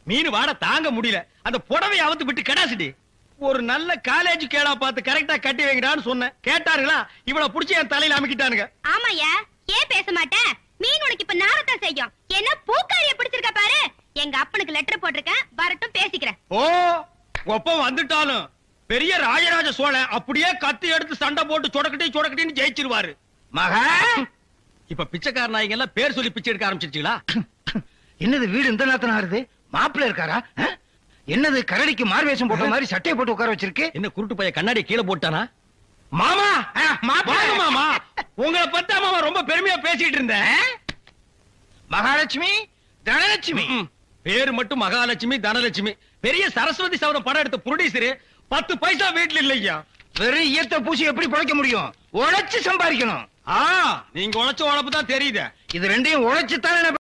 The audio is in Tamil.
மீன் வாட தாங்க முடியல அந்த புடவை அவுத்து விட்டு கடாசிடி ஒரு நல்ல காலேஜ் கேடா பார்த்து கரெக்டா கட்டி வைங்கடான்னு சொன்னேன் கேட்டாருங்களா இவள புடிச்சு என் தலையில அமுக்கிட்டானுங்க ஆமாயா ஏன் பேச மாட்டேன் மீன் உனக்கு இப்ப நாரத்தான் செய்யும் என்ன பூக்காரிய பிடிச்சிருக்க பாரு எங்க அப்பனுக்கு லெட்டர் போட்டிருக்கேன் வரட்டும் பேசிக்கிறேன் ஓ ஒப்பம் வந்துட்டாலும் பெரிய ராஜராஜ சோழன் அப்படியே கத்தி எடுத்து சண்டை போட்டு சொடக்கட்டி சொடக்கட்டின்னு ஜெயிச்சிருவாரு மகா இப்ப பிச்சைக்கார நாய்ங்க எல்லாம் பேர் சொல்லி பிச்சை எடுக்க ஆரம்பிச்சிருச்சீங்களா என்னது வீடு இந்த நேரத்துல ஆறுது மாப்பிள்ள இருக்காரா ஆ? என்னது கரடிக்கு மார்வேஷம் போட்ட மாதிரி சட்டையை போட்டு உட்கார வச்சிருக்கு என்ன குருட்டு பைய கண்ணாடி கீழே போட்டானா மாமா வாங்க மாமா உங்களை பத்தி மாமா ரொம்ப பெருமையா பேசிட்டு இருந்தேன் மகாலட்சுமி தனலட்சுமி ம். பேரு மட்டும் மகாலட்சுமி தனலட்சுமி பெரிய சரஸ்வதி சவரம் படம் எடுத்த ப்ரொடியூசர் பத்து பைசா வீட்டுல இல்லையா வெறும் ஈயத்தை பூசி எப்படி பிழைக்க முடியும் உழைச்சு சம்பாதிக்கணும் ஆ நீங்க உழைச்ச உழைப்பு தான் தெரியுது இது ரெண்டையும் உழைச்சு தானே